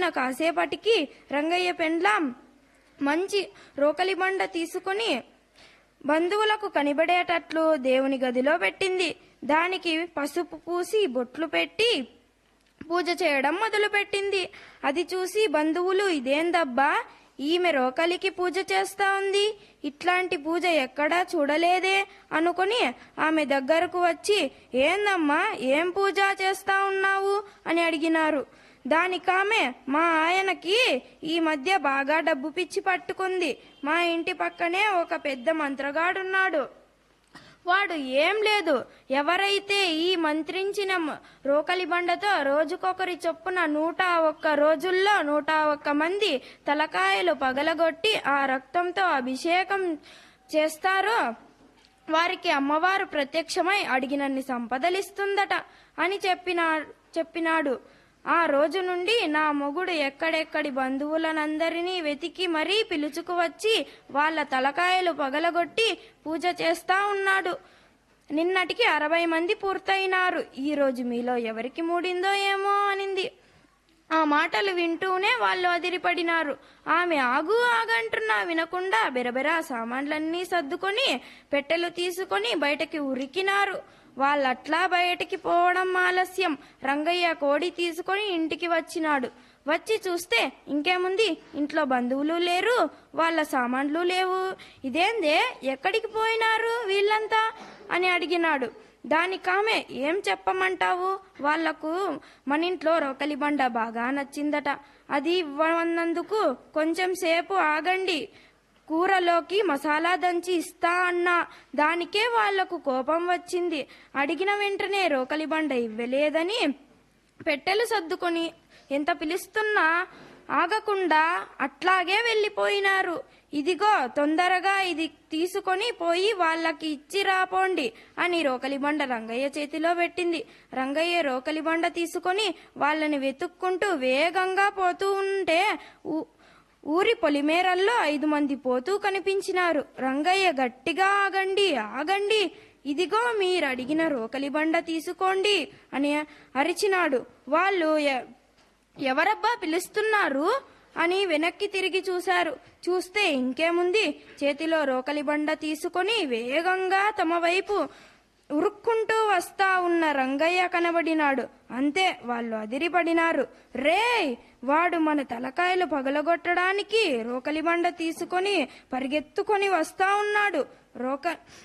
అయిన కాసేపటికి రంగయ్య పెండ్లాం మంచి రోకలి బండ తీసుకుని బంధువులకు కనిబడేటట్లు దేవుని గదిలో పెట్టింది దానికి పసుపు పూసి బొట్లు పెట్టి పూజ చేయడం మొదలుపెట్టింది అది చూసి బంధువులు ఇదేందబ్బా ఈమె రోకలికి పూజ చేస్తా ఉంది ఇట్లాంటి పూజ ఎక్కడా చూడలేదే అనుకుని ఆమె దగ్గరకు వచ్చి ఏందమ్మా ఏం పూజ చేస్తా ఉన్నావు అని అడిగినారు దానికామె మా ఆయనకి ఈ మధ్య బాగా డబ్బు పిచ్చి పట్టుకుంది మా ఇంటి పక్కనే ఒక పెద్ద మంత్రగాడున్నాడు వాడు ఏం లేదు ఎవరైతే ఈ మంత్రించిన మ- రోకలి బండతో రోజుకొకరి చొప్పున నూట ఒక్క రోజుల్లో నూట ఒక్క మంది తలకాయలు పగలగొట్టి ఆ రక్తంతో అభిషేకం చేస్తారో వారికి అమ్మవారు ప్రత్యక్షమై అడిగినన్ని సంపదలిస్తుందట అని చెప్పినా చెప్పినాడు ఆ రోజు నుండి నా మొగుడు ఎక్కడెక్కడి బంధువులనందరినీ వెతికి మరీ పిలుచుకువచ్చి వాళ్ళ తలకాయలు పగలగొట్టి పూజ చేస్తా ఉన్నాడు నిన్నటికి అరవై మంది పూర్తయినారు ఈ రోజు మీలో ఎవరికి మూడిందో ఏమో అనింది ఆ మాటలు వింటూనే వాళ్ళు అదిరిపడినారు ఆమె ఆగు ఆగంటున్నా వినకుండా బెరబెరా సామాన్లన్నీ సర్దుకొని పెట్టెలు తీసుకొని బయటకి ఉరికినారు వాళ్ళట్లా బయటికి పోవడం ఆలస్యం రంగయ్య కోడి తీసుకొని ఇంటికి వచ్చినాడు వచ్చి చూస్తే ఇంకేముంది ఇంట్లో బంధువులు లేరు వాళ్ళ సామాన్లు లేవు ఇదేందే ఎక్కడికి పోయినారు వీళ్ళంతా అని అడిగినాడు దానికామె ఏం చెప్పమంటావు వాళ్లకు మన ఇంట్లో రోకలి బండ బాగా నచ్చిందట అది ఇవ్వనందుకు కొంచెం సేపు ఆగండి కూరలోకి మసాలా దంచి ఇస్తా అన్నా దానికే వాళ్లకు కోపం వచ్చింది అడిగిన వెంటనే రోకలి బండ ఇవ్వలేదని పెట్టెలు సర్దుకొని ఎంత పిలుస్తున్నా ఆగకుండా అట్లాగే వెళ్ళిపోయినారు ఇదిగో తొందరగా ఇది తీసుకొని పోయి వాళ్ళకి ఇచ్చి రాపోండి అని రోకలి బండ రంగయ్య చేతిలో పెట్టింది రంగయ్య రోకలి బండ తీసుకొని వాళ్ళని వెతుక్కుంటూ వేగంగా పోతూ ఉంటే ఊ- ఊరి పొలిమేరల్లో ఐదు మంది పోతూ కనిపించినారు రంగయ్య గట్టిగా ఆగండి ఆగండి ఇదిగో మీరు అడిగిన రోకలి బండ తీసుకోండి అని అరిచినాడు వాళ్ళు ఎ- ఎవరబ్బా పిలుస్తున్నారు అని వెనక్కి తిరిగి చూశారు చూస్తే ఇంకేముంది చేతిలో రోకలి బండ తీసుకొని వేగంగా తమ వైపు ఉరుక్కుంటూ వస్తా ఉన్న రంగయ్య కనబడినాడు అంతే వాళ్ళు అదిరిపడినారు రేయ్ వాడు మన తలకాయలు పగలగొట్టడానికి రోకలి బండ తీసుకొని పరిగెత్తుకొని వస్తా ఉన్నాడు రోక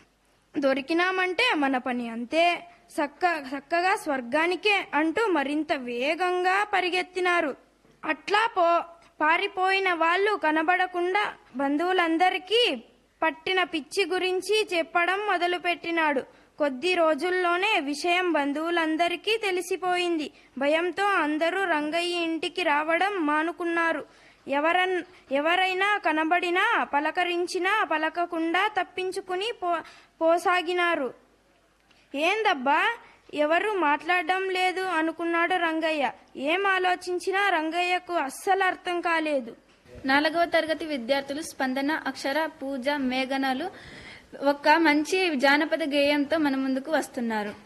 దొరికినామంటే మన పని అంతే చక్క చక్కగా స్వర్గానికే అంటూ మరింత వేగంగా పరిగెత్తినారు అట్లా పో పారిపోయిన వాళ్ళు కనబడకుండా బంధువులందరికీ పట్టిన పిచ్చి గురించి చెప్పడం మొదలుపెట్టినాడు కొద్ది రోజుల్లోనే విషయం బంధువులందరికీ తెలిసిపోయింది భయంతో అందరూ రంగయ్య ఇంటికి రావడం మానుకున్నారు ఎవరన్ ఎవరైనా కనబడినా పలకరించినా పలకకుండా తప్పించుకుని పో పోసాగినారు ఏందబ్బా ఎవరు మాట్లాడడం లేదు అనుకున్నాడు రంగయ్య ఏం ఆలోచించినా రంగయ్యకు అస్సలు అర్థం కాలేదు నాలుగవ తరగతి విద్యార్థులు స్పందన అక్షర పూజ మేఘనలు ఒక మంచి జానపద గేయంతో మన ముందుకు వస్తున్నారు